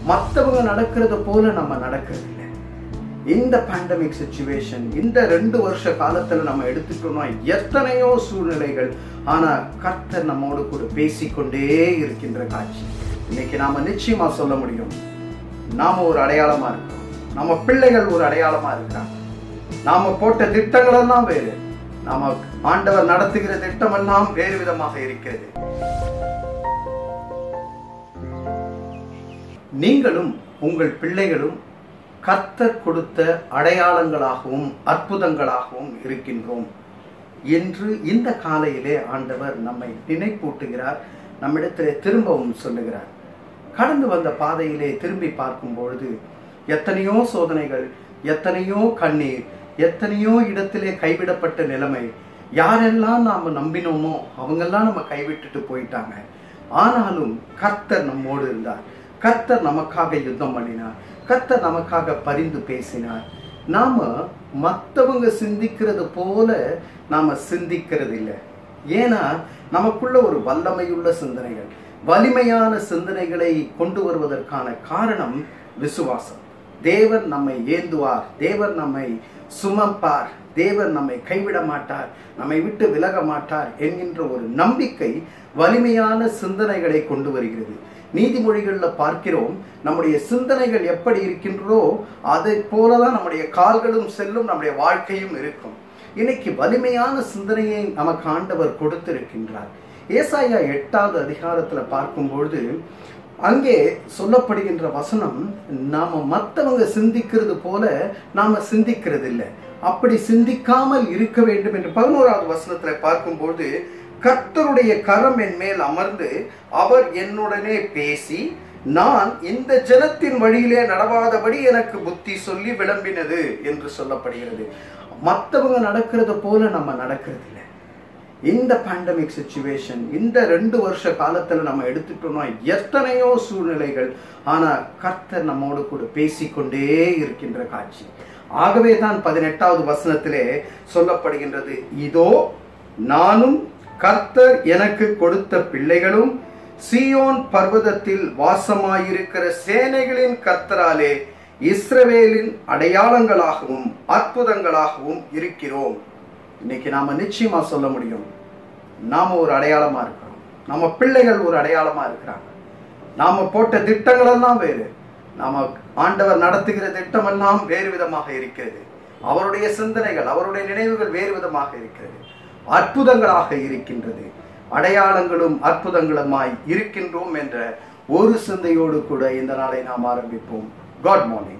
மற்றவங்க நடக்கிறது போல நம்ம நடக்கிறது இல்லை இந்த பேண்டமிக் சுச்சுவேஷன் இந்த ரெண்டு வருஷ காலத்துல நம்ம எடுத்துட்டோம்னா எத்தனையோ சூழ்நிலைகள் ஆனா கர்த்தர் நம்மோடு கூட பேசிக்கொண்டே இருக்கின்ற காட்சி இன்னைக்கு நாம நிச்சயமா சொல்ல முடியும் நாம ஒரு அடையாளமா இருக்கிறோம் நம்ம பிள்ளைகள் ஒரு அடையாளமா இருக்கிறாங்க நாம போட்ட திட்டங்கள் எல்லாம் வேறு நாம ஆண்டவர் நடத்துகிற திட்டம் எல்லாம் வேறு விதமாக இருக்கிறது நீங்களும் உங்கள் பிள்ளைகளும் கர்த்தர் கொடுத்த அடையாளங்களாகவும் அற்புதங்களாகவும் இருக்கின்றோம் என்று இந்த காலையிலே ஆண்டவர் நம்மை நினைப்பூட்டுகிறார் நம்மிடத்திலே திரும்பவும் சொல்லுகிறார் கடந்து வந்த பாதையிலே திரும்பி பார்க்கும் பொழுது எத்தனையோ சோதனைகள் எத்தனையோ கண்ணீர் எத்தனையோ இடத்திலே கைவிடப்பட்ட நிலைமை யாரெல்லாம் நாம நம்பினோமோ அவங்கெல்லாம் நம்ம கைவிட்டுட்டு போயிட்டாங்க ஆனாலும் கர்த்தர் நம்மோடு இருந்தார் கர்த்தர் நமக்காக யுத்தம் பண்ணினார் கர்த்தர் நமக்காக பரிந்து பேசினார் நாம மற்றவங்க சிந்திக்கிறது போல நாம சிந்திக்கிறது இல்லை ஏன்னா நமக்குள்ள ஒரு வல்லமையுள்ள சிந்தனைகள் வலிமையான சிந்தனைகளை கொண்டு வருவதற்கான காரணம் விசுவாசம் தேவன் நம்மை ஏந்துவார் தேவன் நம்மை சுமப்பார் தேவன் நம்மை கைவிட மாட்டார் நம்மை விட்டு விலக மாட்டார் என்கின்ற ஒரு நம்பிக்கை வலிமையான சிந்தனைகளை கொண்டு வருகிறது நீதிமொழிகள்ல பார்க்கிறோம் நம்முடைய சிந்தனைகள் எப்படி இருக்கின்றதோ அதை போலதான் நம்முடைய கால்களும் செல்லும் நம்முடைய வாழ்க்கையும் இருக்கும் இன்னைக்கு வலிமையான சிந்தனையை நமக்கு ஆண்டவர் கொடுத்திருக்கின்றார் ஏசாயா எட்டாவது அதிகாரத்துல பார்க்கும்பொழுது அங்கே சொல்லப்படுகின்ற வசனம் நாம மற்றவங்க சிந்திக்கிறது போல நாம சிந்திக்கிறது இல்லை அப்படி சிந்திக்காமல் இருக்க வேண்டும் என்று பதினோராவது வசனத்துல பார்க்கும்போது கர்த்தருடைய கரம் என் மேல் அமர்ந்து அவர் என்னுடனே பேசி நான் இந்த ஜனத்தின் வழியிலே நடவாதபடி எனக்கு புத்தி சொல்லி விளம்பினது என்று சொல்லப்படுகிறது மற்றவங்க நடக்கிறது போல நம்ம நடக்கிறது இல்லை இந்த பேண்டமிக் சுச்சுவேஷன் இந்த ரெண்டு வருஷ காலத்துல நம்ம எடுத்துட்டோம்னா எத்தனையோ சூழ்நிலைகள் ஆனா கர்த்தர் நம்மோடு கூட பேசிக்கொண்டே இருக்கின்ற காட்சி ஆகவே தான் பதினெட்டாவது வசனத்திலே சொல்லப்படுகின்றது இதோ நானும் கர்த்தர் எனக்கு கொடுத்த பிள்ளைகளும் சியோன் பர்வதத்தில் வாசமாயிருக்கிற சேனைகளின் கர்த்தராலே இஸ்ரவேலின் அடையாளங்களாகவும் அற்புதங்களாகவும் இருக்கிறோம் இன்னைக்கு நாம நிச்சயமா சொல்ல முடியும் நாம ஒரு அடையாளமா இருக்கிறோம் நம்ம பிள்ளைகள் ஒரு அடையாளமா இருக்கிறாங்க நாம போட்ட திட்டங்கள் எல்லாம் வேறு நாம ஆண்டவர் நடத்துகிற திட்டம் எல்லாம் வேறு விதமாக இருக்கிறது அவருடைய சிந்தனைகள் அவருடைய நினைவுகள் வேறு விதமாக இருக்கிறது அற்புதங்களாக இருக்கின்றது அடையாளங்களும் அற்புதங்களுமாய் இருக்கின்றோம் என்ற ஒரு சிந்தையோடு கூட இந்த நாளை நாம் ஆரம்பிப்போம் காட் மார்னிங்